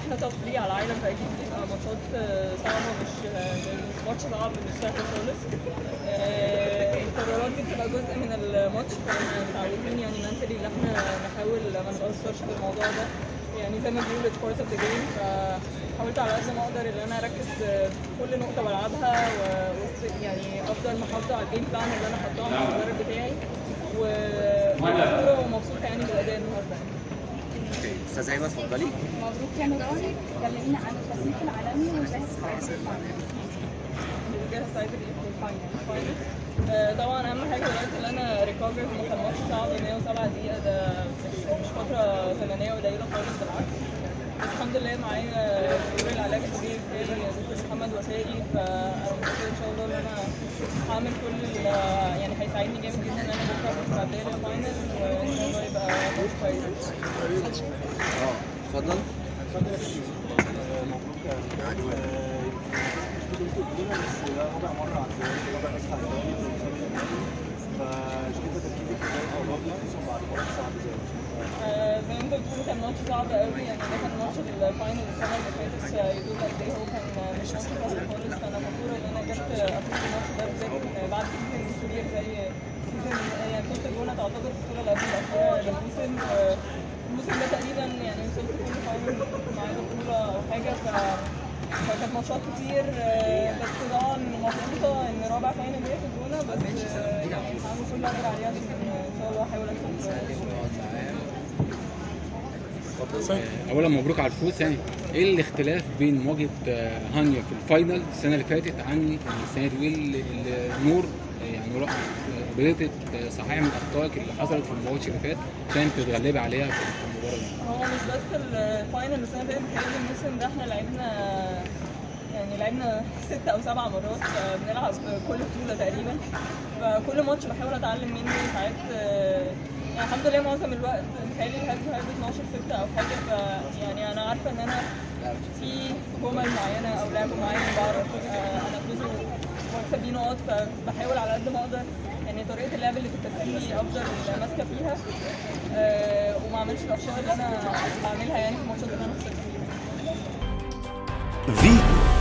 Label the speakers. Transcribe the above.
Speaker 1: احنا توب 3 على العالم فاكيد بتبقى ماتشات آه، صعبه مش آه، مش ماتش صعب مش سهل خالص آه، القرارات دي بتبقى جزء من الماتش فاحنا متعودين يعني منتلي ان احنا نحاول ما نتاثرش بالموضوع ده يعني زي ما بيقولوا اتس بارت اوف ذا جيم فحاولت على قد ما اقدر ان انا اركز في كل نقطه بلعبها و- وسط- يعني افضل محافظه على الجيم بلان اللي انا حطاها مع المدرب بتاعي و- ومبسوطه يعني بالاداء النهارده يعني.
Speaker 2: اوكي استاذه هبه اتفضلي
Speaker 3: مبروك يا نوران كلمينا عن التصنيف العالمي والبس
Speaker 1: الرجاله سايد الفاينل آه، طبعا اهم حاجه دلوقتي ان انا ريكفر ما كان ماتش صعب 107 دقيقه ده مش مش فتره زمنيه قليله خالص بالعكس بس الحمد لله معايا دكتور العلاج الطبيعي بتاعي دكتور محمد وسائي فانا متاكده ان شاء الله ان انا هعمل كل ال- يعني هيساعدني جامد جدا ان انا بكره في استعداد للفاينل وان شاء الله يبقى ماتش كويس
Speaker 2: اه اتفضل
Speaker 4: مبروك يا فندم. آه، مش كنت كبيرة بس ده رابع مرة على الدوري رابع نسخة على الدوري فشايفة تركيزك ازاي في الموضوع ده خصوصا بعد مباراة صعبة زي دي.
Speaker 1: آه، زي ما انت بتقول كان ماتش صعب قوي يعني ده كان ماتش الفاينل السنه اللي فاتت آه، يدل قد ايه هو كان آه، مش ماتش سهل خالص فانا فخوره ان انا جبت افوز الماتش ده بالذات آه، بعد سيزون كبير زي سيزون يعني كنت الجونه تعتبر البطوله اللي قبل الاخيره للموسم آه، الموسم ده تقريبا يعني وصلت كل فاينل مع بطوله او حاجه ف فكانت ماتشات كتير آه، بس طبعا مبسوطه ان رابع فاينل ليا في الجونه بس آه، يعني هعمل كل اللي اقدر عليه عشان آه، ان شاء الله احاول اكسب آه،
Speaker 5: اولا مبروك على الفوز يعني ايه الاختلاف بين مواجهه آه، هانيا في الفاينل السنه اللي فاتت عن السنه دي وايه اللي- اللي نور آه، يعني رأ- بدأت صحيح من اخطائك اللي حصلت في الماتش اللي فات عشان تتغلبي عليها في المباراه دي
Speaker 1: هو مش بس الفاينل السنه اللي فاتت بتهيألي الموسم ده احنا لعبنا يعني لعبنا ست او سبع مرات آه، بنلعب كل بطوله تقريبا فكل ماتش بحاول اتعلم منه ساعات آه، يعني الحمد لله معظم الوقت بتهيألي الهدف هيبقى 12 6 او حاجه ف يعني انا عارفه ان انا في جمل معينه او لعب معين بعرف آه، انفذه واكسب بيه نقط فبحاول على قد ما اقدر يعني طريقه اللعب اللي بتكسبني افضل ماسكه فيها آه، وما اعملش الاخطاء اللي انا بعملها يعني في الماتشات اللي انا خسرت فيها
Speaker 6: فيتو